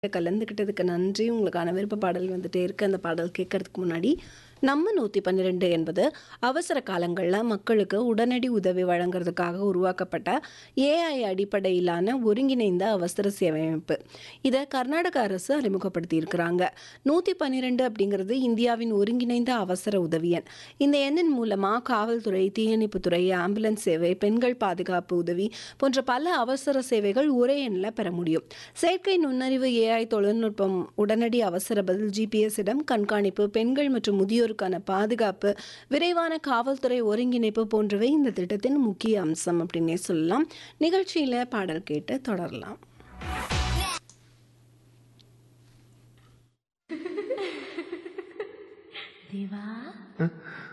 கலந்துக்கிட்டதுக்கு நன்றி. உங்களுக்கான விருப்ப பாடல் வந்துட்டே இருக்கு. அந்த பாடல் கேட்கறதுக்கு முன்னாடி, நம்ம 112 என்பது அவசர காலங்கள்ல மக்களுக்கு உடனடி உதவி வழங்குறதுக்காக உருவாக்கப்பட்ட ஏஐ அடிப்படையிலான ஒருங்கிணைந்த அவசர சேவை அமைப்பு. இத கர்நாடக அரசு அறிமுகப்படுத்தியிருக்கிறாங்க. 112 அப்படிங்கிறது இந்தியாவின் ஒருங்கிணைந்த அவசர உதவி எண். இந்த எண்ணின் மூலமா காவல்துறை, தீயணைப்புத்துறை, ஆம்புலன்ஸ் சேவை, பெண்கள் பாதுகாப்பு உதவி போன்ற பல அவசர சேவைகள் ஒரே எண்ல பெற முடியும். செயற்கை நுண்ணறிவு ஏஐ தொழில்நுட்பம், உடனடி அவசர பதில், ஜிபிஎஸ் இடம் கண்காணிப்பு, பெண்கள் மற்றும் முதியோருக்கான பாதுகாப்பு, விரைவான காவல்துறை ஒருங்கிணைப்பு போன்றவை இந்த திட்டத்தின் முக்கிய அம்சம் அப்படின்னே சொல்லலாம். நிகழ்ச்சியில பாடல் கேட்டு தொடரலாம். தேவா